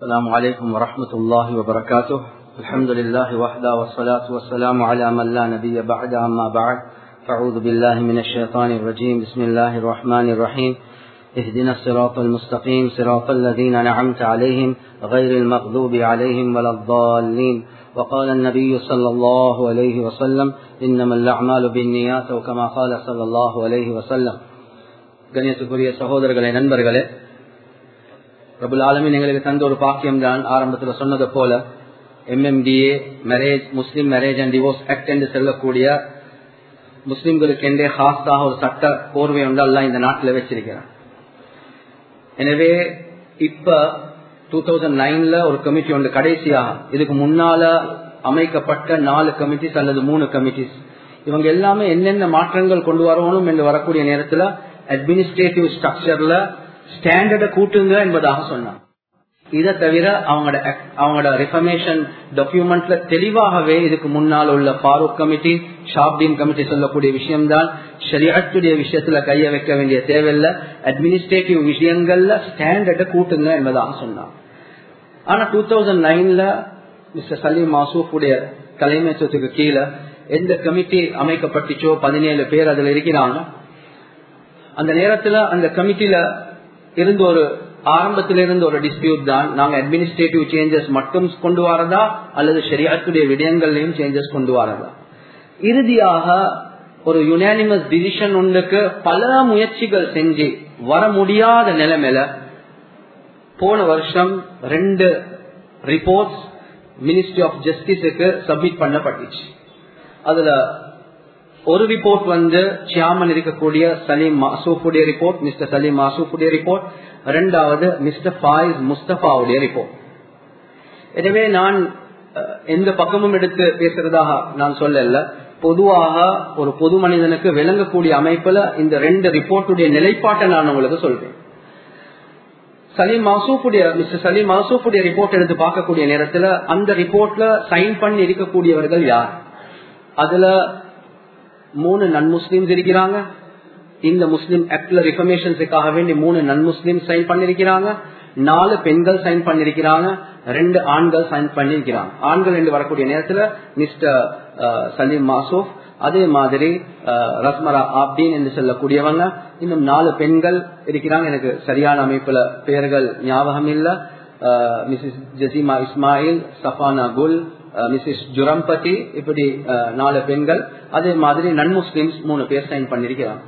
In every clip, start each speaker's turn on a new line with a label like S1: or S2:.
S1: السلام عليكم ورحمة الله وبركاته الحمد لله وحده والصلاة والسلام على من لا نبي بعد أما بعد فأعوذ بالله من الشيطان الرجيم بسم الله الرحمن الرحيم اهدنا الصراط المستقيم صراط الذين نعمت عليهم غير المغضوب عليهم ولا الضالين وقال النبي صلى الله عليه وسلم إنما الأعمال بالنيات وكما قال صلى الله عليه وسلم கணியத்துக்குரிய சகோதரர்களே நண்பர்களே பிரபுல் ஆலமின் எங்களுக்கு தந்த ஒரு பாக்கியம் தான் ஆரம்பத்தில் சொன்னது போல MMDA marriage Muslim marriage and divorce act என்று செல்லக்கூடிய முஸ்லிம்களுக்கு என்றே ஹாஸ்தாக ஒரு சட்ட கோர்வை ஒன்று எல்லாம் இந்த நாட்டில் வச்சிருக்கிறார் எனவே இப்ப டூ தௌசண்ட் நைன்ல ஒரு கமிட்டி ஒன்று கடைசியாக இதுக்கு முன்னால அமைக்கப்பட்ட நாலு கமிட்டிஸ் அல்லது மூணு கமிட்டிஸ் இவங்க எல்லாமே என்னென்ன மாற்றங்கள் கொண்டு வரணும் என்று வரக்கூடிய நேரத்தில் அட்மினிஸ்ட்ரேட்டிவ் ஸ்ட்ரக்சர்ல ஸ்டாண்டர்டை கூட்டுங்க என்பதாக சொன்னாங்க இதை தவிர அவங்களோட அவங்களோட ரிஃபர்மேஷன் டாக்குமெண்ட்ல தெளிவாகவே இதுக்கு முன்னால் உள்ள ஃபாரூக் கமிட்டி ஷாப்டீன் கமிட்டி சொல்லக்கூடிய விஷயம்தான் ஷரியத்துடைய விஷயத்துல கைய வைக்க வேண்டிய தேவையில்லை அட்மினிஸ்ட்ரேட்டிவ் விஷயங்கள்ல ஸ்டாண்டர்டை கூட்டுங்க என்பதாக சொன்னாங்க ஆனா டூ தௌசண்ட் நைன்ல மிஸ்டர் சலீம் மாசூஃபுடைய தலைமைத்துவத்துக்கு கீழே எந்த கமிட்டி அமைக்கப்பட்டுச்சோ பதினேழு பேர் அதுல இருக்கிறாங்க அந்த நேரத்துல அந்த கமிட்டில இருந்து ஒரு ஆரம்பத்தில் இருந்து ஒரு டிஸ்பியூட் தான் நாங்க அட்மினிஸ்ட்ரேட்டிவ் சேஞ்சஸ் மட்டும் கொண்டு வரதா அல்லது ஷரியாத்துடைய விடயங்கள்லையும் சேஞ்சஸ் கொண்டு வரதா இறுதியாக ஒரு யுனானிமஸ் டிசிஷன் ஒன்றுக்கு பல முயற்சிகள் செஞ்சு வர முடியாத நிலைமையில போன வருஷம் ரெண்டு ரிப்போர்ட்ஸ் மினிஸ்ட்ரி ஆஃப் ஜஸ்டிஸுக்கு சப்மிட் பண்ணப்பட்டுச்சு அதுல ஒரு ரிப்போர்ட் வந்து சியாமன் இருக்கக்கூடிய சலீம் மாசூஃபுடைய ரிப்போர்ட் மிஸ்டர் சலீம் மாசூஃபுடைய ரிப்போர்ட் ரெண்டாவது மிஸ்டர் ஃபாயிஸ் முஸ்தபாவுடைய ரிப்போர்ட் எனவே நான் எந்த பக்கமும் எடுத்து பேசுறதாக நான் சொல்லல பொதுவாக ஒரு பொது மனிதனுக்கு விளங்கக்கூடிய அமைப்புல இந்த ரெண்டு ரிப்போர்ட்டுடைய நிலைப்பாட்டை நான் உங்களுக்கு சொல்றேன் சலீம் மாசூஃபுடைய மிஸ்டர் சலீம் மாசூஃபுடைய ரிப்போர்ட் எடுத்து பார்க்கக்கூடிய நேரத்துல அந்த ரிப்போர்ட்ல சைன் பண்ணி இருக்கக்கூடியவர்கள் யார் அதுல மூணு நன் முஸ்லிம்ஸ் இருக்கிறாங்க இந்த முஸ்லிம் ஆக்ட்ல ரிஃபர்மேஷன்ஸுக்காக வேண்டி மூணு நன் முஸ்லிம் சைன் பண்ணிருக்கிறாங்க நாலு பெண்கள் சைன் பண்ணிருக்கிறாங்க ரெண்டு ஆண்கள் சைன் பண்ணிருக்கிறாங்க ஆண்கள் என்று வரக்கூடிய நேரத்துல மிஸ்டர் சலீம் மாசூப் அதே மாதிரி ரஸ்மரா ஆப்டீன் என்று சொல்லக்கூடியவங்க இன்னும் நாலு பெண்கள் இருக்கிறாங்க எனக்கு சரியான அமைப்புல பெயர்கள் ஞாபகம் இல்ல மிஸ்ஸஸ் ஜசீமா இஸ்மாயில் சஃபானா குல் மிஸ்ஸஸ் ஜுரம்பதி இப்படி நாலு பெண்கள் அதே மாதிரி நன் முஸ்லிம்ஸ் மூணு பேர் சைன் பண்ணிருக்கிறாங்க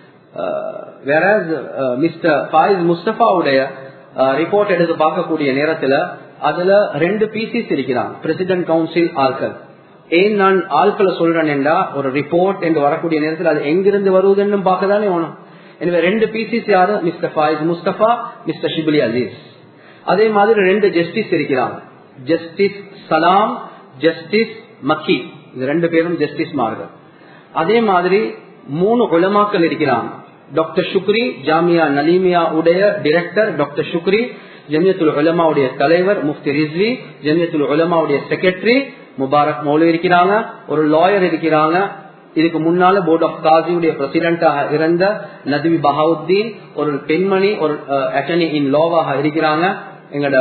S1: வேற மிஸ்டர் ஃபாயிஸ் முஸ்தபாவுடைய ரிப்போர்ட் எடுத்து பார்க்கக்கூடிய நேரத்துல அதுல ரெண்டு பிசிஸ் இருக்கிறாங்க பிரசிடென்ட் கவுன்சில் ஆட்கள் ஏன் நான் ஆட்களை சொல்றேன்டா ஒரு ரிப்போர்ட் என்று வரக்கூடிய நேரத்தில் அது எங்கிருந்து வருவதுன்னு பார்க்கதானே வேணும் எனவே ரெண்டு பிசிஸ் யாரு மிஸ்டர் ஃபாயிஸ் முஸ்தபா மிஸ்டர் ஷிபுலி அசீஸ் அதே மாதிரி ரெண்டு ஜஸ்டிஸ் இருக்கிறாங்க ஜஸ்டிஸ் சலாம் ஜஸ்டிஸ் மக்கி இது ரெண்டு பேரும் ஜஸ்டிஸ் மார்கள் அதே மாதிரி மூணு உலமாக்கள் இருக்கிறாங்க டாக்டர் சுக்ரி ஜாமியா நலீமியா உடைய டிரெக்டர் டாக்டர் சுக்ரி ஜமியத்துல் உலமாவுடைய தலைவர் முஃப்தி ரிஸ்வி ஜமியத்துல் உலமாவுடைய செக்ரட்டரி முபாரக் மௌலு இருக்கிறாங்க ஒரு லாயர் இருக்கிறாங்க இதுக்கு முன்னால போர்ட் ஆஃப் காசியுடைய பிரசிடென்டாக இருந்த நதுவி பஹாவுத்தீன் ஒரு பெண்மணி ஒரு அட்டர்னி இன் லோவாக இருக்கிறாங்க எங்களோட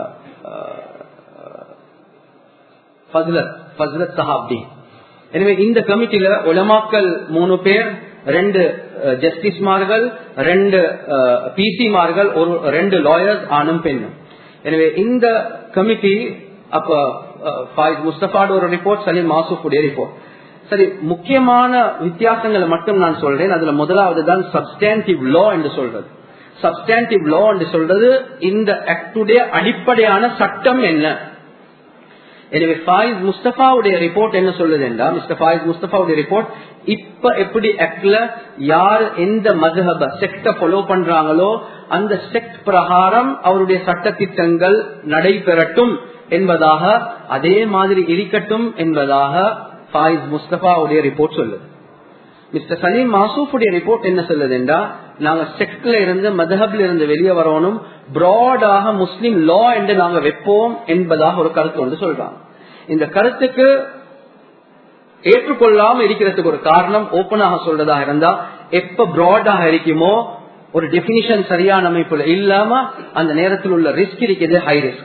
S1: ஃபஸ்லத் சஹாப்டி எனவே இந்த கமிட்டியில உலமாக்கள் மூணு பேர் ரெண்டு ஜஸ்டிஸ்மார்கள் ரெண்டு பிசிமார்கள் ஒரு ரெண்டு லாயர்ஸ் ஆணும் பெண்ணும் எனவே இந்த கமிட்டி அப்ப முஸ்தபாடு ஒரு ரிப்போர்ட் சலீம் மாசூஃபுடைய ரிப்போர்ட் சரி முக்கியமான வித்தியாசங்களை மட்டும் நான் சொல்றேன் அதுல முதலாவது தான் சப்ஸ்டான்டிவ் லா என்று சொல்றது சப்ஸ்டான்டிவ் லா என்று சொல்றது இந்த ஆக்டுடைய அடிப்படையான சட்டம் என்ன எனவே ஃபாயிஸ் முஸ்தபாவுடைய ரிப்போர்ட் என்ன சொல்லுது என்றா மிஸ்டர் ஃபாயிஸ் முஸ்தபாவுடைய ரிப்போர்ட் இப்ப எப்படி ஆக்ட்ல யார் எந்த மதுஹப செக்ட ஃபாலோ பண்றாங்களோ அந்த செக்ட் பிரகாரம் அவருடைய சட்ட திட்டங்கள் நடைபெறட்டும் என்பதாக அதே மாதிரி இருக்கட்டும் என்பதாக ஃபாயிஸ் முஸ்தபாவுடைய ரிப்போர்ட் சொல்லுது மிஸ்டர் சலீம் மாசூஃபுடைய ரிப்போர்ட் என்ன சொல்லுதுண்டா நாங்க செக்ட்ல இருந்து மதஹப்ல இருந்து வெளியே வரணும் பிராடாக முஸ்லிம் லா என்று நாங்க வைப்போம் என்பதாக ஒரு கருத்து ஒன்று சொல்றாங்க இந்த கருத்துக்கு ஏற்றுக்கொள்ளாம இருக்கிறதுக்கு ஒரு காரணம் ஓப்பனாக சொல்றதா இருந்தா எப்ப பிராடாக இருக்குமோ ஒரு டெபினிஷன் சரியான அமைப்புல இல்லாம அந்த நேரத்தில் உள்ள ரிஸ்க் இருக்குது ஹை ரிஸ்க்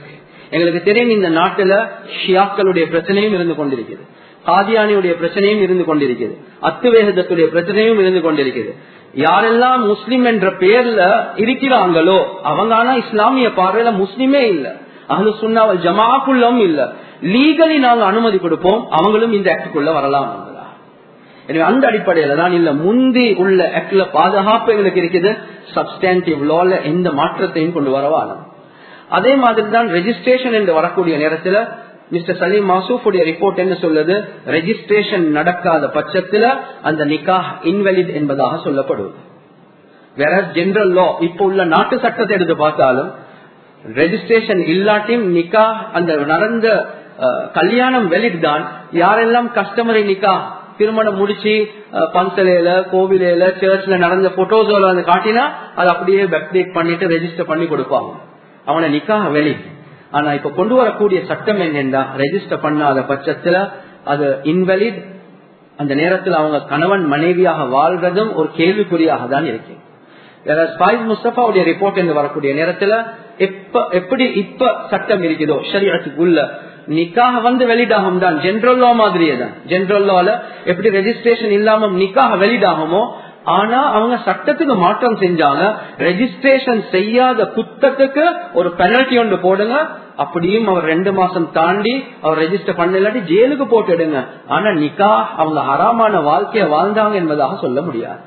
S1: எங்களுக்கு தெரியும் இந்த நாட்டுல ஷியாக்களுடைய பிரச்சனையும் இருந்து கொண்டிருக்கிறது காதியானியுடைய பிரச்சனையும் இருந்து கொண்டிருக்கிறது அத்துவேகத்துடைய பிரச்சனையும் இருந்து கொண்டிருக்கிறது யாரெல்லாம் முஸ்லிம் என்ற பெயர்ல இருக்கிறாங்களோ அவங்க ஆனா இஸ்லாமிய பார்வையில முஸ்லிமே இல்ல அஹ்லு சுன்னாவல் ஜமாக்குள்ளவும் இல்ல லீகலி நாங்க அனுமதி கொடுப்போம் அவங்களும் இந்த ஆக்டுக்குள்ள வரலாம் எனவே அந்த அடிப்படையில தான் இல்ல முந்தி உள்ள ஆக்ட்ல பாதுகாப்பு எங்களுக்கு இருக்குது சப்ஸ்டான்டிவ் லால எந்த மாற்றத்தையும் கொண்டு வரவாலும் அதே மாதிரி தான் ரெஜிஸ்ட்ரேஷன் என்று வரக்கூடிய நேரத்துல மிஸ்டர் சலீம் மாசூஃபுடைய ரிப்போர்ட் என்ன சொல்லுது ரெஜிஸ்ட்ரேஷன் நடக்காத பட்சத்துல அந்த நிக்கா இன்வெலிட் என்பதாக சொல்லப்படுவது வேற ஜெனரல் லா இப்ப உள்ள நாட்டு சட்டத்தை எடுத்து பார்த்தாலும் ரெஜிஸ்ட்ரேஷன் இல்லாட்டியும் நிக்கா அந்த நடந்த கல்யாணம் வெலிட் தான் யாரெல்லாம் கஸ்டமரை நிக்கா திருமணம் முடிச்சு பந்தலையில கோவிலையில சர்ச்ல நடந்த போட்டோஸோல வந்து காட்டினா அது அப்படியே பேக்டேட் பண்ணிட்டு ரெஜிஸ்டர் பண்ணி கொடுப்பாங்க அவனை நிக்காக வெளி ஆனா இப்ப கொண்டு வரக்கூடிய சட்டம் என்னென்றா ரெஜிஸ்டர் பண்ணாத பட்சத்துல அது இன்வெலிட் அந்த நேரத்தில் அவங்க கணவன் மனைவியாக வாழ்றதும் ஒரு கேள்விக்குறியாக தான் இருக்கு முஸ்தபாவுடைய ரிப்போர்ட் என்று வரக்கூடிய நேரத்துல எப்ப எப்படி இப்ப சட்டம் இருக்குதோ சரியத்துக்குள்ள நிக்காக வந்து வெளிடாகும் தான் ஜென்ரல் லா மாதிரியே தான் ஜென்ரல் லால எப்படி ரெஜிஸ்ட்ரேஷன் இல்லாம நிக்காக வெளிடாகுமோ ஆனா அவங்க சட்டத்துக்கு மாற்றம் செஞ்சாங்க ரெஜிஸ்ட்ரேஷன் செய்யாத குத்தத்துக்கு ஒரு பெனல்டி ஒன்று போடுங்க அப்படியும் அவர் ரெண்டு மாசம் தாண்டி அவர் ரெஜிஸ்டர் பண்ண இல்லாட்டி ஜெயிலுக்கு போட்டுடுங்க ஆனா நிக்கா அவங்க ஹராமான வாழ்க்கைய வாழ்ந்தாங்க என்பதாக சொல்ல முடியாது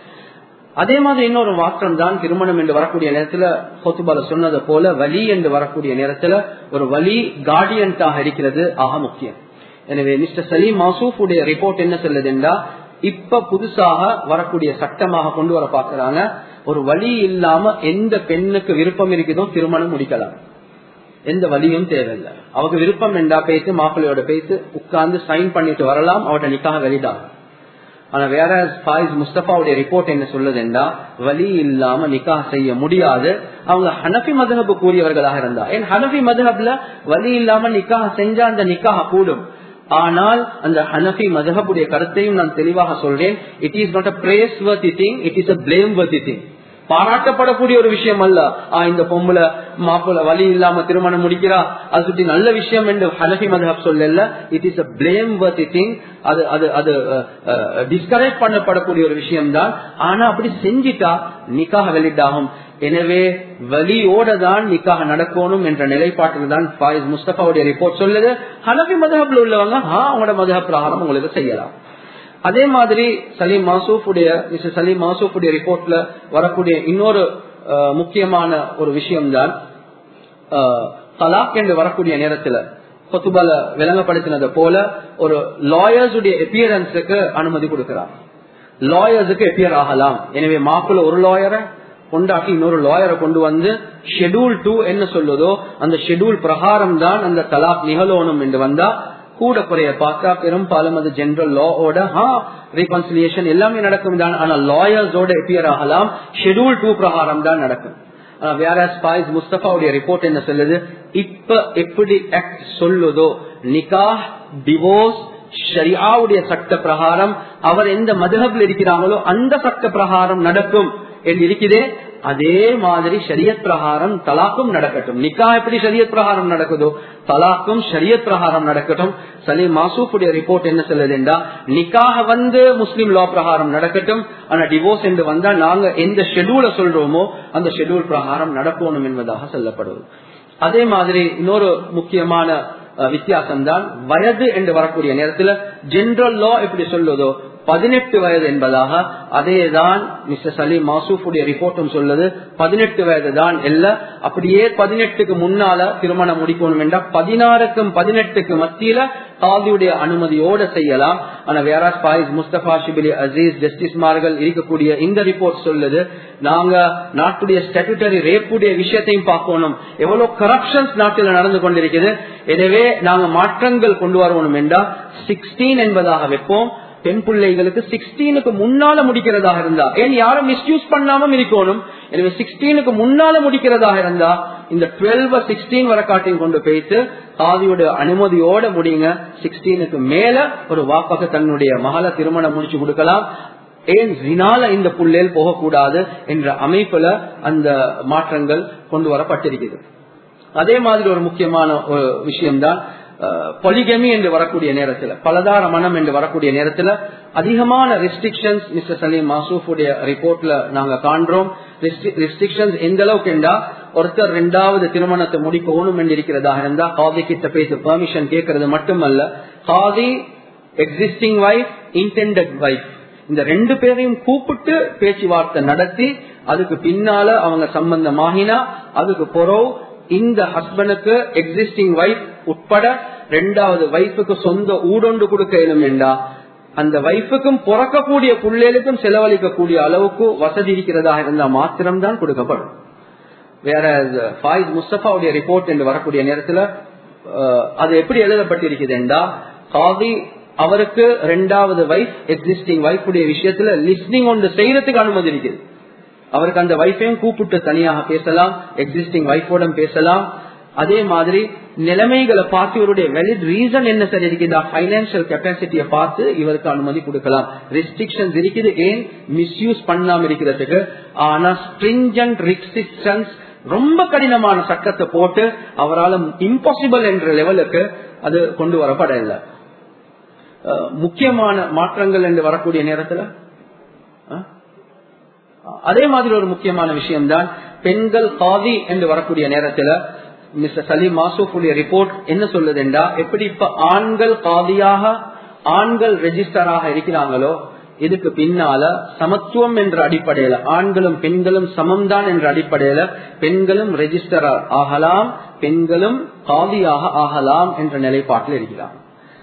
S1: அதே மாதிரி இன்னொரு மாற்றம் தான் திருமணம் என்று வரக்கூடிய நேரத்துல ஹோத்துபால சொன்னது போல வலி என்று வரக்கூடிய நேரத்துல ஒரு வலி கார்டியன்டாக இருக்கிறது ஆக முக்கியம் எனவே மிஸ்டர் சலீம் மாசூப் உடைய ரிப்போர்ட் என்ன சொல்லுதுண்டா இப்ப புதுசாக வரக்கூடிய சட்டமாக கொண்டு வர பாக்குறாங்க ஒரு வழி இல்லாம எந்த பெண்ணுக்கு விருப்பம் இருக்குதோ திருமணம் முடிக்கலாம் எந்த வழியும் தேவையில்லை அவங்க விருப்பம் என்றா பேசி மாப்பிள்ளையோட பேசி உட்கார்ந்து சைன் பண்ணிட்டு வரலாம் அவட்ட நிக்காக வெளிதான் ஆனா வேற ஃபாயிஸ் முஸ்தபாவுடைய ரிப்போர்ட் என்ன சொல்லுதுண்டா வழி இல்லாம நிக்கா செய்ய முடியாது அவங்க ஹனஃபி மதஹபு கூறியவர்களாக இருந்தா ஏன் ஹனஃபி மதஹப்ல வழி இல்லாம நிக்காக செஞ்சா அந்த நிக்காக கூடும் ஆனால் அந்த ஹனஃபி மதஹபுடைய கருத்தையும் நான் தெளிவாக சொல்றேன் it is not a praiseworthy thing it is a blameworthy thing பாராட்டப்படக்கூடிய ஒரு விஷயம் அல்ல இந்த பொம்பளை மாப்பிள்ள வழி இல்லாம திருமணம் முடிக்கிறா அது சுற்றி நல்ல விஷயம் என்று ஹனஃபி மதஹப் சொல்லல it is a blameworthy thing அது அது அது டிஸ்கரேஜ் பண்ணப்படக்கூடிய ஒரு விஷயம் தான் ஆனா அப்படி செஞ்சிட்டா நிக்காக வெளியிட்டாகும் எனவே வலியோட தான் நிக்காக நடக்கணும் என்ற நிலைப்பாட்டில் தான் ஃபாயிஸ் முஸ்தபாவுடைய ரிப்போர்ட் சொல்லுது ஹனஃபி மதஹப்ல உள்ளவங்க அவங்களோட மதஹப் பிரகாரம் உங்களுக்கு செய்யலாம் அதே மாதிரி சலீம் மாசூஃபுடைய மிஸ்டர் சலீம் மாசூஃபுடைய ரிப்போர்ட்ல வரக்கூடிய இன்னொரு முக்கியமான ஒரு விஷயம் தான் தலாக் என்று வரக்கூடிய நேரத்துல கொத்துபால விளங்கப்படுத்தினது போல ஒரு லாயர்ஸ் உடைய எப்பியரன்ஸுக்கு அனுமதி கொடுக்கிறார் லாயர்ஸுக்கு எப்பியர் ஆகலாம் எனவே மாப்பிள்ள ஒரு லாயரை கொண்டாட்டி இன்னொரு லாயரை கொண்டு வந்து ஷெடியூல் டூ என்ன சொல்லுதோ அந்த ஷெடியூல் பிரகாரம் தான் அந்த தலாக் நிகழணும் என்று வந்தா கூட குறைய பார்த்தா பெரும்பாலும் அது ஜெனரல் லாவோட ரீகன்சிலியேஷன் எல்லாமே நடக்கும் தான் ஆனா லாயர்ஸோட எப்பியர் ஆகலாம் ஷெடியூல் டூ பிரகாரம் தான் நடக்கும் வேற ஸ்பாய்ஸ் முஸ்தபாவுடைய ரிப்போர்ட் என்ன சொல்லுது இப்ப எப்படி ஆக்ட் சொல்லுதோ நிகா டிவோர்ஸ் ஷரியாவுடைய சட்ட பிரகாரம் அவர் எந்த மதுகப்ல இருக்கிறாங்களோ அந்த சட்ட பிரகாரம் நடக்கும் என்று இருக்குதே அதே மாதிரி ஷரியத் பிரகாரம் தலாக்கும் நடக்கட்டும் நிக்கா எப்படி ஷரியத் பிரகாரம் நடக்குதோ தலாக்கும் ஷரியத் பிரகாரம் நடக்கட்டும் சலீம் மாசூஃபுடைய ரிப்போர்ட் என்ன சொல்லுதுண்டா நிக்காக வந்து முஸ்லிம் லா பிரகாரம் நடக்கட்டும் ஆனா டிவோர்ஸ் என்று வந்தா நாங்க எந்த ஷெடியூல சொல்றோமோ அந்த ஷெடியூல் பிரகாரம் நடக்கணும் என்பதாக சொல்லப்படுவது அதே மாதிரி இன்னொரு முக்கியமான வித்தியாசம் தான் வயது என்று வரக்கூடிய நேரத்தில் ஜெனரல் லா எப்படி சொல்லுதோ பதினெட்டு வயது என்பதாக அதேதான் மிஸ்டர் சலீம் மாசூஃபுடைய ரிப்போர்ட்டும் சொல்லுது பதினெட்டு வயது தான் இல்ல அப்படியே பதினெட்டுக்கு முன்னால திருமணம் முடிக்கணும் என்றால் பதினாறுக்கும் பதினெட்டுக்கு மத்தியில காதியுடைய அனுமதியோட செய்யலாம் ஆனா வேற பாயிஸ் முஸ்தபா ஷிபிலி அசீஸ் ஜஸ்டிஸ்மார்கள் இருக்கக்கூடிய இந்த ரிப்போர்ட் சொல்லுது நாங்க நாட்டுடைய ஸ்டாட்டுட்டரி ரேப்புடைய விஷயத்தையும் பார்க்கணும் எவ்வளவு கரப்ஷன்ஸ் நாட்டில் நடந்து கொண்டிருக்குது எனவே நாங்க மாற்றங்கள் கொண்டு வரணும் என்றால் சிக்ஸ்டீன் என்பதாக வைப்போம் பெண் பிள்ளைகளுக்கு சிக்ஸ்டீனுக்கு முன்னால முடிக்கிறதாக இருந்தா ஏன் யாரும் மிஸ்யூஸ் பண்ணாம இருக்கணும் எனவே சிக்ஸ்டீனுக்கு முன்னால முடிக்கிறதாக இருந்தா இந்த டுவெல்வ சிக்ஸ்டீன் வர காட்டையும் கொண்டு போயிட்டு காதியோட அனுமதியோட முடியுங்க சிக்ஸ்டீனுக்கு மேல ஒரு வாப்பாக தன்னுடைய மகள திருமணம் முடிச்சு கொடுக்கலாம் ஏன் ஜினால இந்த புள்ளேல் போகக்கூடாது என்ற அமைப்புல அந்த மாற்றங்கள் கொண்டு வரப்பட்டிருக்கிறது அதே மாதிரி ஒரு முக்கியமான ஒரு விஷயம்தான் பொலிகமி என்று வரக்கூடிய நேரத்தில் பலதார மனம் என்று வரக்கூடிய நேரத்தில் அதிகமான ரெஸ்ட்ரிக்ஷன்ஸ் மிஸ்டர் சலீம் மாசூஃபுடைய ரிப்போர்ட்ல நாங்க காண்றோம் ரெஸ்ட்ரிக்ஷன்ஸ் எந்த அளவுக்கு என்றா ஒருத்தர் ரெண்டாவது திருமணத்தை முடிக்கணும் என்று இருக்கிறதாக இருந்தா காதி கிட்ட பேச பெர்மிஷன் கேட்கறது மட்டுமல்ல காதி எக்ஸிஸ்டிங் வைஃப் இன்டெண்டட் வைஃப் இந்த ரெண்டு பேரையும் கூப்பிட்டு பேச்சுவார்த்தை நடத்தி அதுக்கு பின்னால அவங்க சம்பந்தமாகினா அதுக்கு பொறவு இந்த ஹஸ்பண்டுக்கு எக்ஸிஸ்டிங் வைஃப் உட்பட ரெண்டாவது வைஃபுக்கு சொந்த ஊடொண்டு கொடுக்க இயலும் என்றா அந்த வைஃபுக்கும் பிறக்கக்கூடிய பிள்ளைகளுக்கும் செலவழிக்கக்கூடிய அளவுக்கு வசதி இருக்கிறதாக இருந்தா மாத்திரம்தான் கொடுக்கப்படும் வேற ஃபாயிஸ் முஸ்தபாவுடைய ரிப்போர்ட் என்று வரக்கூடிய நேரத்துல அது எப்படி எழுதப்பட்டிருக்குது என்றா காதி அவருக்கு ரெண்டாவது வைஃப் எக்ஸிஸ்டிங் வைஃப் உடைய விஷயத்துல லிஸ்னிங் ஒன்று செய்யறதுக்கு அனுமதி இருக்குது அவருக்கு அந்த வைஃபையும் கூப்பிட்டு தனியாக பேசலாம் எக்ஸிஸ்டிங் வைஃபோட பேசலாம் அதே மாதிரி நிலைமைகளை பார்த்து இவருடைய வெலிட் ரீசன் என்ன சரி இருக்குது பைனான்சியல் கெப்பாசிட்டியை பார்த்து இவருக்கு அனுமதி கொடுக்கலாம் ரெஸ்ட்ரிக்ஷன்ஸ் இருக்குது ஏன் மிஸ்யூஸ் பண்ணாம இருக்கிறதுக்கு ஆனா ஸ்ட்ரிஞ்சன்ட் ரெஸ்ட்ரிக்ஷன்ஸ் ரொம்ப கடினமான சட்டத்தை போட்டு அவரால் இம்பாசிபிள் என்ற லெவலுக்கு அது கொண்டு வரப்பட இல்லை முக்கியமான மாற்றங்கள் என்று வரக்கூடிய நேரத்தில் அதே மாதிரி ஒரு முக்கியமான விஷயம்தான் பெண்கள் காதி என்று வரக்கூடிய நேரத்தில் மிஸ்டர் சலீம் மாசூஃபுடைய ரிப்போர்ட் என்ன சொல்லுதுண்டா எப்படி இப்ப ஆண்கள் காதியாக ஆண்கள் ரெஜிஸ்டராக இருக்கிறாங்களோ இதுக்கு பின்னால சமத்துவம் என்ற அடிப்படையில ஆண்களும் பெண்களும் சமம்தான் என்ற அடிப்படையில பெண்களும் ரெஜிஸ்டர் ஆகலாம் பெண்களும் காதியாக ஆகலாம் என்ற நிலைப்பாட்டில் இருக்கிறாங்க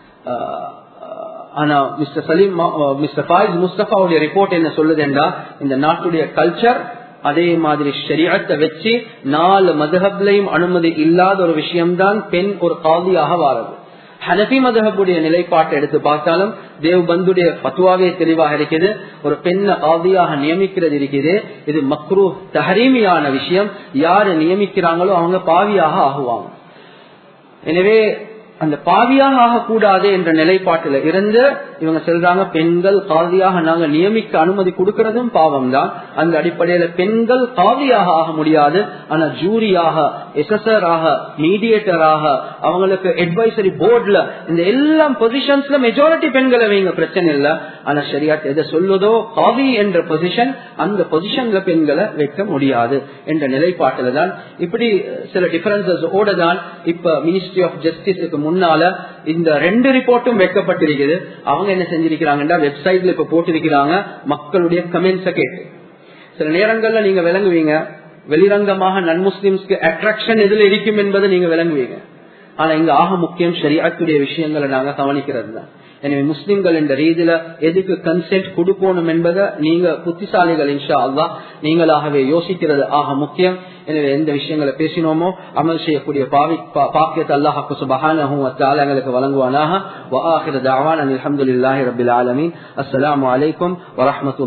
S1: ஆனா மிஸ்டர் சலீம் மிஸ்டர் ஃபாயிஸ் முஸ்தபாவுடைய ரிப்போர்ட் என்ன சொல்லுதுண்டா இந்த நாட்டுடைய கல்ச்சர் அதே மாதிரி ஷரியத்தை வச்சு நாலு மதுஹப்லையும் அனுமதி இல்லாத ஒரு விஷயம்தான் பெண் ஒரு காதியாக வாரது ஹனபி மதஹபுடைய நிலைப்பாட்டை எடுத்து பார்த்தாலும் தேவ்பந்துடைய பத்துவாவே தெளிவாக இருக்குது ஒரு பெண்ணை காதியாக நியமிக்கிறது இருக்குது இது மக்ரூ தஹரீமியான விஷயம் யாரு நியமிக்கிறாங்களோ அவங்க பாவியாக ஆகுவாங்க எனவே அந்த பாவியாக ஆகக்கூடாது என்ற நிலைப்பாட்டில் இருந்து இவங்க சொல்றாங்க பெண்கள் காதியாக நாங்க நியமிக்க அனுமதி கொடுக்கறதும் பாவம் தான் அந்த அடிப்படையில பெண்கள் காதியாக ஆக முடியாது ஆனா ஜூரியாக எஸ்எஸ்ஆராக மீடியேட்டராக அவங்களுக்கு அட்வைசரி போர்ட்ல இந்த எல்லா பொசிஷன்ஸ்ல மெஜாரிட்டி பெண்களை வைங்க பிரச்சனை இல்லை ஆனா சரியாட் எதை சொல்லுதோ காவி என்ற பொசிஷன் அந்த பொசிஷன்ல பெண்களை வைக்க முடியாது என்ற நிலைப்பாட்டில தான் இப்படி சில டிஃபரன்சஸ் ஓட தான் இப்ப மினிஸ்ட்ரி ஆஃப் ஜஸ்டிஸுக்கு முன்னால இந்த ரெண்டு ரிப்போர்ட்டும் வைக்கப்பட்டிருக்குது அவங்க என்ன செஞ்சிருக்கிறாங்கன்னா வெப்சைட்ல இப்ப போட்டிருக்கிறாங்க மக்களுடைய கமெண்ட்ஸ கேட்டு சில நேரங்கள்ல நீங்க விளங்குவீங்க வெளிரங்கமாக நன் முஸ்லிம்ஸ்க்கு அட்ராக்ஷன் எதுல இருக்கும் என்பதை நீங்க விளங்குவீங்க ஆனா இங்க ஆக முக்கியம் சரியாக்குடைய விஷயங்களை நாங்க கவனிக்கிறது தான் எனவே முஸ்லிம்கள் என்ற ரீதியில எதுக்கு கன்சென்ட் கொடுக்கணும் என்பதை நீங்க புத்திசாலிகள் இன்ஷா அல்லா நீங்களாகவே யோசிக்கிறது ஆக முக்கியம் எனவே எந்த விஷயங்களை பேசினோமோ அமல் செய்யக்கூடிய பாவி பாக்கியத்தை அல்லாஹாக்கு சுபஹானஹும் எங்களுக்கு வழங்குவானாக வஆஹிர தஅவானா அல்ஹம்துலில்லாஹி ரப்பில் ஆலமீன் அஸ்ஸலாமு அலைக்கும் வரஹ்மத்துல்லாஹி